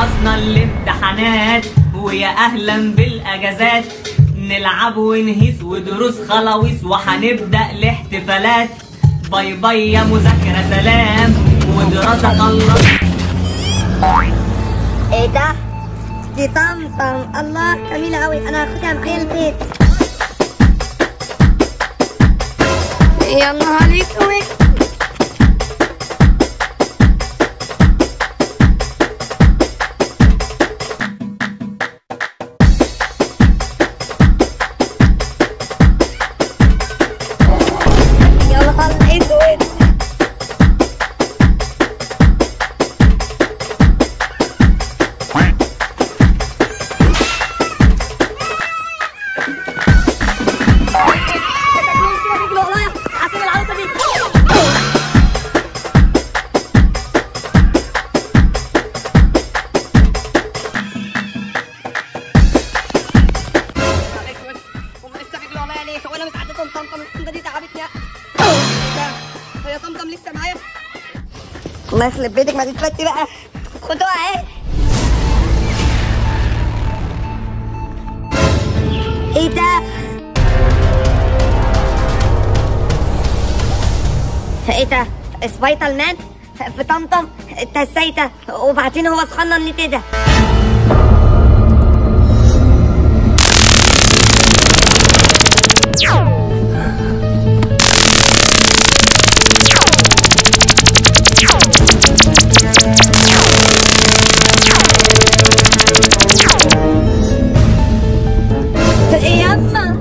خلصنا الامتحانات ويا اهلا بالاجازات نلعب ونهيس ودروس خلاويص وهنبدا الاحتفالات باي باي يا مذاكره سلام ودراسه خلص ايه ده؟ دي طمطم الله جميلة قوي انا هاخدها معايا البيت يا نهار اسود يا نهار اسود هم لسه بيجروا ورايا ليه؟ هو انا مش عديتهم طمطم السنده دي تعبتني هي طمطم لسه معايا الله يخرب بيتك ما تتفتي بقى خدوها اهي ايه ده؟ ايه ده؟ سبايتال مان في طمطم تسيته وبعدين هو سخنن ليه كده؟ يما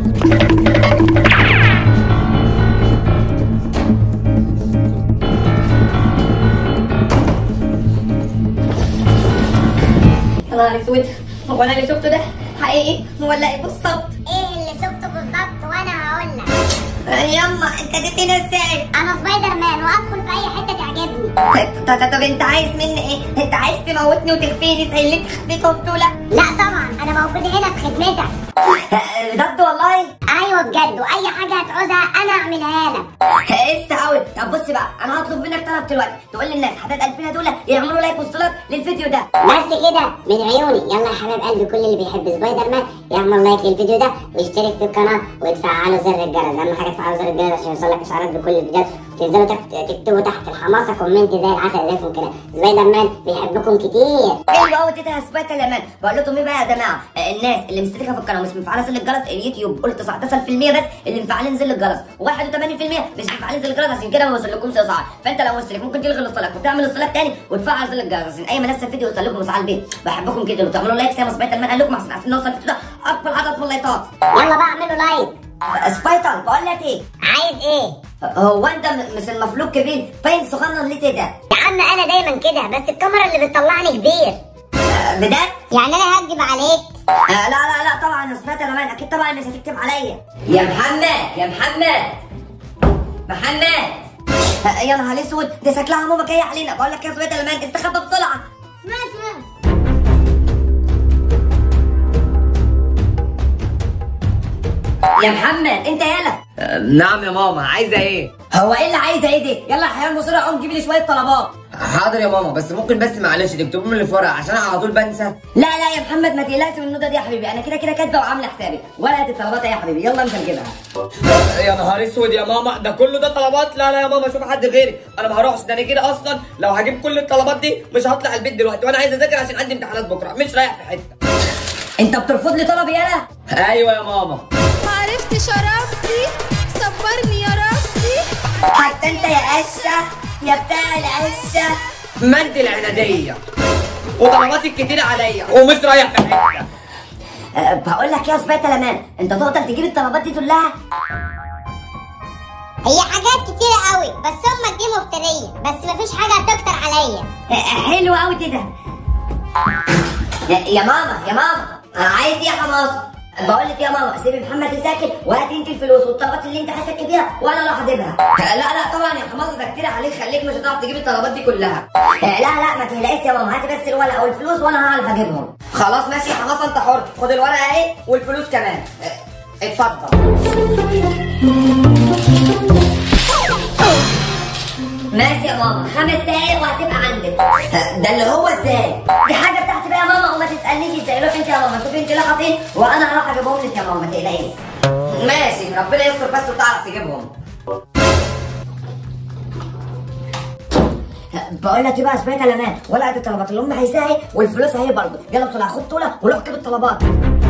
يا نهار اسود هو انا اللي شفته ده حقيقي ولا ايه بالظبط؟ ايه اللي شفته بالظبط وانا هقول لك يما انت اديتني ازاي؟ انا سبايدر مان وادخل في اي حته تعجبني طب طب- طب انت عايز مني ايه؟ انت عايز تموتني وتخفيني زي اللي انت خفيتهم دول؟ لا طبعا انا موجود هنا في خدمتك بجد والله؟ ايوه بجد واي حاجه هتعوزها انا اعملها لك قست قوي طب بص بقى انا هطلب منك طلب دلوقتي تقول للناس حداد قلبنا دول يعملوا لايك واشتراك للفيديو ده بس كده من عيوني يلا يا حبايب قلبي كل اللي بيحب سبايدر مان يعمل لايك للفيديو ده ويشترك في القناه وتفعلوا زر الجرس اهم حاجه تفعلوا زر الجرس عشان يوصلك اشعارات بكل الفيديوهات تنزلوا تحت تكتبوا تحت الحماسه كومنت زي العسل زيكم كده سبايدر مان بيحبكم كتير حلو قوي تيتا سبايك الامان بقول لكم ايه بقى يا جماعه آه، الناس اللي مشتركه في القناه ومش مفعله زر الجرس اليوتيوب قلت 19% بس اللي مفعلين زر الجرس و81% مش مفعلين زر الجرس عشان كده ما وصلكمش اسعار فانت لو مشترك ممكن تلغي الاشتراك وتعمل اشتراك تاني وتفعل زر الجرس عشان اي ما نزل فيديو يوصل لكم اسعار البيت بحبكم كده وتعملوا لايك زي ما سبايك الامان قال لكم عشان عايزين نوصل الفيديو ده اكبر عدد من اللايكات يلا بقى اعملوا لايك سبايتر بقول لك ايه عايز ايه هو انت م- مش المفلوج كبير باين صغنن ليه كده يا عم انا دايما كده بس الكاميرا اللي بتطلعني كبير آه، بجد يعني انا هكدب عليك آه لا لا لا طبعا يا سمعت انا مان اكيد طبعا مش هتكتب عليا يا محمد يا محمد محمد آه يا نهار اسود دي شكلها ماما جايه علينا بقول لك يا سمعت انا مان استخبى بسرعه ماشي يا محمد انت يالا نعم يا ماما عايزه ايه هو ايه اللي عايزه ايه دي يلا يا حيوان بسرعه قوم جيب لي شويه طلبات حاضر يا ماما بس ممكن بس معلش تكتبوا لي في ورقه عشان انا على طول بنسى لا لا يا محمد ما تقلقش من النوتة دي يا حبيبي انا كده كده كاتبه وعامله حسابي ورقه الطلبات يا حبيبي يلا انت نجيبها يا نهار اسود يا ماما ده كله ده طلبات لا لا يا ماما شوف حد غيري انا ما هروحش ده انا كده اصلا لو هجيب كل الطلبات دي مش هطلع البيت دلوقتي وانا عايز اذاكر عشان عندي امتحانات بكره مش رايح في حته انت بترفض لي طلب يالا ايوه يا ماما معرفت شرفتي صبرني يا ربي حتى انت يا قشه يا بتاع القشه ما انت العناديه وطلباتك كتير عليا ومش رايح في حته أه بقول لك يا سبايت الامان انت تقدر تجيب الطلبات دي كلها هي حاجات كتيرة قوي بس امك دي مفترية بس مفيش حاجة هتكتر عليا أه حلو قوي كده يا, يا ماما يا ماما أنا عايز ايه يا حماصه بقول لك يا ماما سيبي محمد يذاكر وهات انت الفلوس والطلبات اللي انت عايزه تجيبيها وانا اللي هجيبها لا لا طبعا يا حماصه ده كتير عليك خليك مش هتعرف تجيب الطلبات دي كلها لا لا ما تقلقيش يا ماما هاتي بس الورقه والفلوس وانا هعرف اجيبهم خلاص ماشي يا حماصه انت حر خد الورقه اهي والفلوس كمان اه، اتفضل ماشي يا ماما خمس دقايق وهتبقى عندك ده اللي هو ازاي دي حاجه بتاعتي بقى تسالنيش ازاي روح انت يا ماما شوفي انت اللي حاطين وانا هروح اجيبهم لك يا ماما ما تقلقيش ماشي ربنا يستر بس وتعرف تجيبهم بقول لك ايه بقى سمعت الامان ورقه الطلبات اللي هم عايزاها اهي والفلوس اهي برضه يلا بسرعه خد طوله وروح جيب الطلبات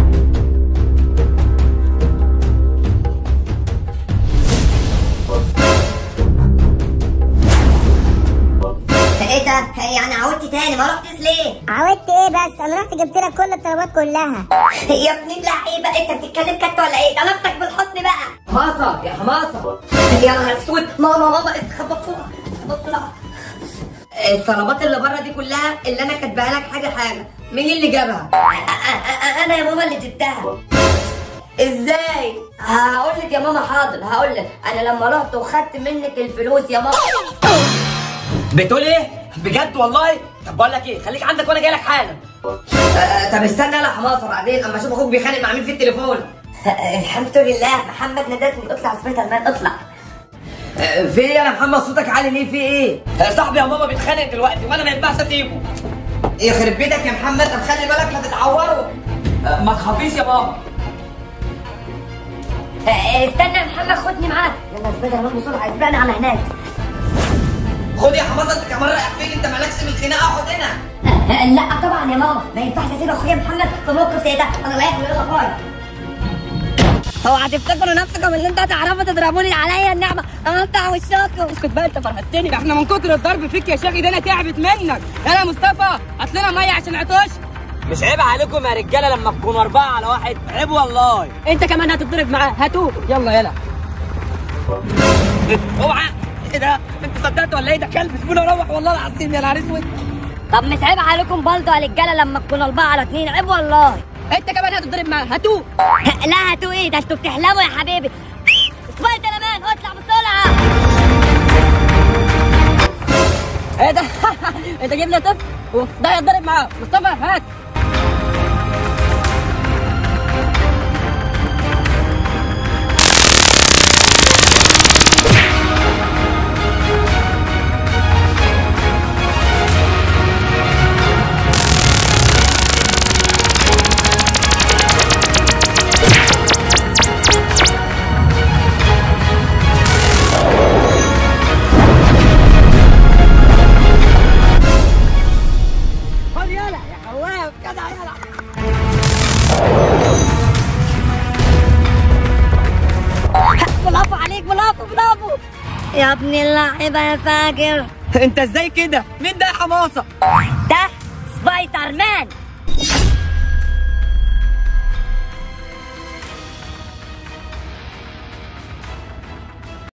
ايه ده؟ يعني عودتي تاني ما رحتش ليه؟ عودت ايه بس انا رحت جبت لك كل الطلبات كلها يا ابن اللعيبه انت بتتكلم كت ولا ايه؟ ده نفسك بالحضن بقى حماصه يا حماصه يا نهار اسود ماما ماما استخبى بسرعه استخبى بسرعه الطلبات اللي بره دي كلها اللي انا كاتباها لك حاجه حاجه مين اللي جابها أ- أ- أ- انا يا ماما اللي جبتها ازاي هقول لك يا ماما حاضر هقول لك انا لما رحت وخدت منك الفلوس يا ماما بتقول ايه بجد والله طب بقول لك ايه خليك عندك وانا جاي لك حالا آه، طب استنى انا حماصه بعدين اما اشوف اخوك بيخانق مع مين في التليفون الحمد لله محمد نادتني اطلع سبيتر مان اطلع آه، في ايه يا محمد صوتك عالي ليه في ايه آه، صاحبي يا ماما بيتخانق دلوقتي وانا ما ينفعش اسيبه يخرب بيتك يا محمد طب خلي بالك لا تتعوروا آه، ما تخافيش يا ماما آه، استنى يا محمد خدني معاك يلا سبيتر مان بسرعه اسبقنا على هناك خد يا حماصه انت كمان رايح فين انت مالكش في الخناقه اقعد هنا آه، لا طبعا يا ماما ما ينفعش اسيب اخويا محمد في موقف زي ده انا رايح له يلا باي اوعى تفتكروا نفسكم اللي انتوا هتعرفوا تضربوني عليا النعمه اقطع وشكم اسكت بقى انت فرهدتني احنا من كتر الضرب فيك يا شيخ ايدينا تعبت منك يلا مصطفى هات لنا ميه عشان عطش مش عيب عليكم يا رجاله لما تكونوا اربعه على واحد عيب والله انت كمان هتتضرب معاه هاتوه يلا يلا اوعى ايه ده انت صدقت ولا ايه ده كلب سيبوني اروح والله العظيم يا نهار اسود طب مش عيب عليكم برضه يا رجاله لما تكونوا اربعه على اتنين عيب والله انت كمان هتتضرب معاه هاتوه لا هاتوه ايه ده انتوا بتحلموا يا حبيبي سبايدر مان اطلع بسرعه ايه ده انت جايب لي طفل ده هيتضرب معاه مصطفى هات خد يلا يا حواف جدع يلا برافو عليك برافو برافو يا ابن اللعيبه يا فاجر انت ازاي كده مين ده يا حماصه ده سبايدر مان